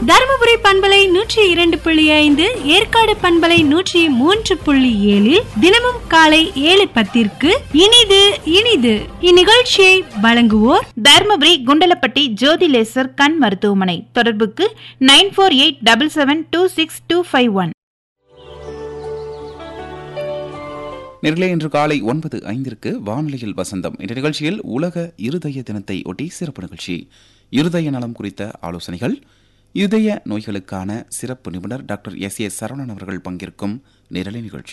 தருமபுரி பண்பலை நூற்றி இரண்டு புள்ளி ஐந்து ஏற்காடு பண்பலை நூற்றி மூன்று புள்ளி ஏழில் தினமும் காலை ஏழு பத்திற்கு இனிது இனிது இந்நிகழ்ச்சியை வழங்குவோர் தர்மபுரி குண்டலப்பட்டி ஜோதி லேசர் கண் மருத்துவமனை தொடர்புக்கு nine four eight double seven two six two five one நேர்களே இன்று காலை ஒன்பது ஐந்திற்கு வானொலியில் வசந்தம் இந்த நிகழ்ச்சியில் உலக இருதய தினத்தை ஒட்டி சிறப்பு நிகழ்ச்சி இருதய நலம் குறித்த ஆலோசனைகள் இதய நோய்களுக்கான சிறப்பு நிபுணர் டாக்டர் எஸ் ஏ சரவணன் அவர்கள் பங்கேற்கும் நிரலை நிகழ்ச்சி